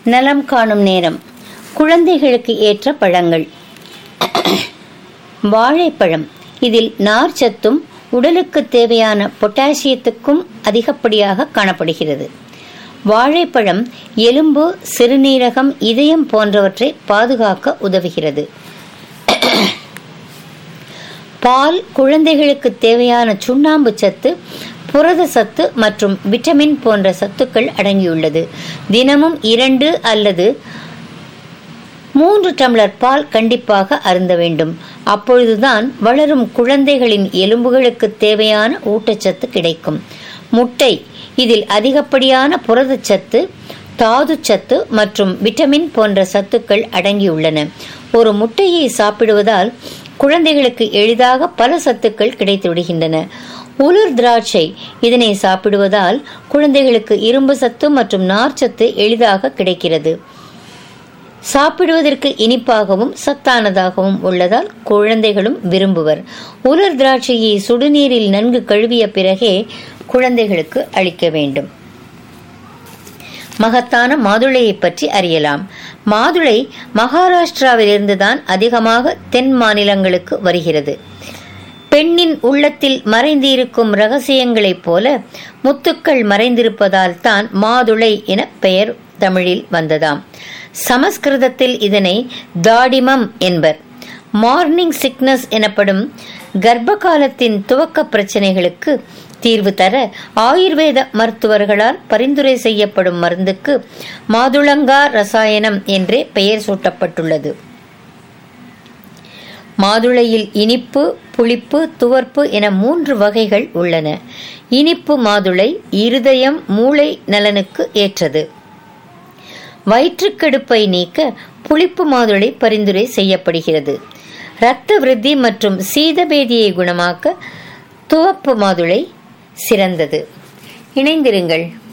நலம் காணும் நேரம் குழந்தைகளுக்கு ஏற்ற பழங்கள் வாழைப்பழம் இதில் நார்ச்சத்தும் உடலுக்கு தேவையான பொட்டாசியத்துக்கும் அதிகப்படியாக காணப்படுகிறது வாழைப்பழம் எலும்பு சிறுநீரகம் இதயம் போன்றவற்றை பாதுகாக்க உதவுகிறது பால் குழந்தைகளுக்கு தேவையான சுண்ணாம்பு சத்து புரத சத்து மற்றும் விட்டமின் போன்ற சத்துக்கள் அடங்கியுள்ளது தினமும் இரண்டு அல்லது மூன்று டம்ளர் பால் கண்டிப்பாக அருந்த வேண்டும் அப்பொழுதுதான் வளரும் குழந்தைகளின் எலும்புகளுக்கு தேவையான ஊட்டச்சத்து கிடைக்கும் முட்டை இதில் அதிகப்படியான புரதச்சத்து தாதுச்சத்து மற்றும் விட்டமின் போன்ற சத்துக்கள் அடங்கியுள்ளன ஒரு முட்டையை சாப்பிடுவதால் குழந்தைகளுக்கு எளிதாக பல சத்துக்கள் கிடைத்து விடுகின்றன உலர் திராட்சை இதனை சாப்பிடுவதால் குழந்தைகளுக்கு இரும்பு சத்து மற்றும் நார்ச்சத்து எளிதாக கிடைக்கிறது சாப்பிடுவதற்கு இனிப்பாகவும் சத்தானதாகவும் உள்ளதால் குழந்தைகளும் விரும்புவர் உலர் திராட்சையை சுடுநீரில் நன்கு கழுவிய பிறகே குழந்தைகளுக்கு அளிக்க வேண்டும் மகத்தான மாதுளையை பற்றி அறியலாம் மாதுளை மகாராஷ்டிராவிலிருந்துதான் அதிகமாக தென் மாநிலங்களுக்கு வருகிறது பெண்ணின் உள்ளத்தில் மறைந்திருக்கும் ரகசியங்களைப் போல முத்துக்கள் மறைந்திருப்பதால் தான் மாதுளை என பெயர் தமிழில் வந்ததாம் சமஸ்கிருதத்தில் இதனை தாடிமம் என்பர் மார்னிங் சிக்னஸ் எனப்படும் கர்ப்ப காலத்தின் துவக்க பிரச்சனைகளுக்கு தீர்வு தர ஆயுர்வேத மருத்துவர்களால் பரிந்துரை செய்யப்படும் மருந்துக்கு மாதுளங்கா ரசாயனம் என்றே பெயர் சூட்டப்பட்டுள்ளது மாதுளையில் இனிப்பு புளிப்பு துவர்ப்பு என மூன்று வகைகள் உள்ளன இனிப்பு மாதுளை இருதயம் மூளை நலனுக்கு ஏற்றது வயிற்றுக்கடுப்பை நீக்க புளிப்பு மாதுளை பரிந்துரை செய்யப்படுகிறது இரத்த விருத்தி மற்றும் சீதபேதியை குணமாக்க துவப்பு மாதுளை சிறந்தது இணைந்திருங்கள்